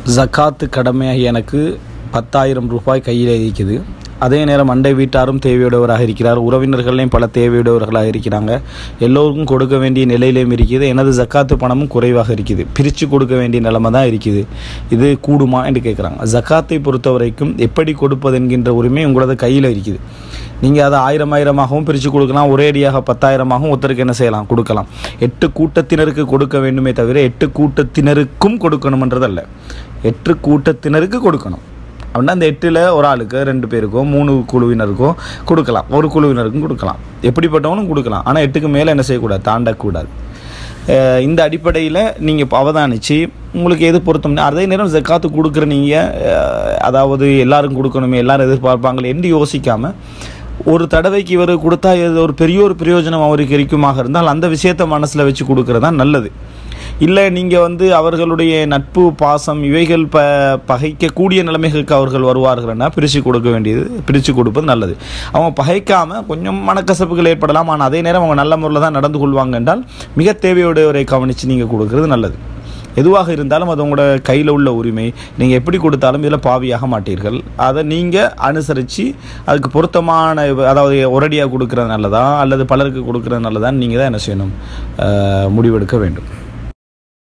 ஜக்காத்து கடமையாகி எனக்கு பத்தாயிரம் ரூபாய் கையில் இருக்குது அதே நேரம் அண்டை வீட்டாரும் தேவையுடையவராக இருக்கிறார் உறவினர்களையும் பல தேவையுடையவர்களாக இருக்கிறாங்க எல்லோருக்கும் கொடுக்க வேண்டிய நிலையிலையும் இருக்குது எனது ஜக்காத்து பணமும் குறைவாக இருக்குது பிரித்து கொடுக்க வேண்டிய நிலைமை தான் இருக்குது இது கூடுமா என்று கேட்குறாங்க ஜக்காத்தை பொறுத்த வரைக்கும் எப்படி கொடுப்பது என்கின்ற உரிமை உங்களது கையில் இருக்குது நீங்கள் அதை ஆயிரம் ஆயிரமாகவும் பிரித்து கொடுக்கலாம் ஒரே அடியாக பத்தாயிரமாகவும் ஒருத்தருக்கு என்ன செய்யலாம் கொடுக்கலாம் எட்டு கூட்டத்தினருக்கு கொடுக்க வேண்டுமே தவிர எட்டு கூட்டத்தினருக்கும் கொடுக்கணுமன்றதல்ல எட்டு கூட்டத்தினருக்கு கொடுக்கணும் அப்படின்னா அந்த எட்டில் ஒரு ஆளுக்கு ரெண்டு பேருக்கோ மூணு குழுவினருக்கோ கொடுக்கலாம் ஒரு குழுவினருக்கும் கொடுக்கலாம் எப்படிப்பட்டவனும் கொடுக்கலாம் ஆனால் எட்டுக்கு மேலே என்ன செய்யக்கூடாது தாண்டக்கூடாது அஹ் இந்த அடிப்படையில் நீங்கள் இப்போ அவதானித்து உங்களுக்கு எது பொருத்தம்னா அதே நேரம் ஜக்காத்து கொடுக்குற நீங்கள் அதாவது எல்லாரும் கொடுக்கணுமே எல்லாரும் எதிர்பார்ப்பாங்களே என்று யோசிக்காமல் ஒரு தடவைக்கு இவர் கொடுத்தா இது ஒரு பெரிய ஒரு பிரயோஜனம் அவருக்கு இருக்குமாக இருந்தால் அந்த விஷயத்தை மனசில் வச்சு கொடுக்குறது தான் நல்லது இல்லை நீங்கள் வந்து அவர்களுடைய நட்பு பாசம் இவைகள் ப பகைக்கக்கூடிய நிலைமைகளுக்கு அவர்கள் வருவார்கள்னா பிரித்து கொடுக்க வேண்டியது பிரித்து கொடுப்பது நல்லது அவங்க பகைக்காமல் கொஞ்சம் மனக்கசப்புகள் ஏற்படலாம் ஆனால் அதே நேரம் அவங்க நல்ல முறையில் தான் நடந்து கொள்வாங்க என்றால் மிக தேவையுடையவரை கவனித்து நீங்கள் கொடுக்கறது நல்லது எதுவாக இருந்தாலும் அது உங்களோட கையில் உள்ள உரிமை நீங்கள் எப்படி கொடுத்தாலும் இதில் பாவியாக மாட்டீர்கள் அதை நீங்கள் அனுசரித்து அதுக்கு பொருத்தமான அதாவது ஒரடியாக கொடுக்குறது நல்லதா அல்லது பலருக்கு கொடுக்குறது நல்லதான்னு நீங்கள் தான் என்ன செய்யணும் அஹ், முடிவெடுக்க வேண்டும்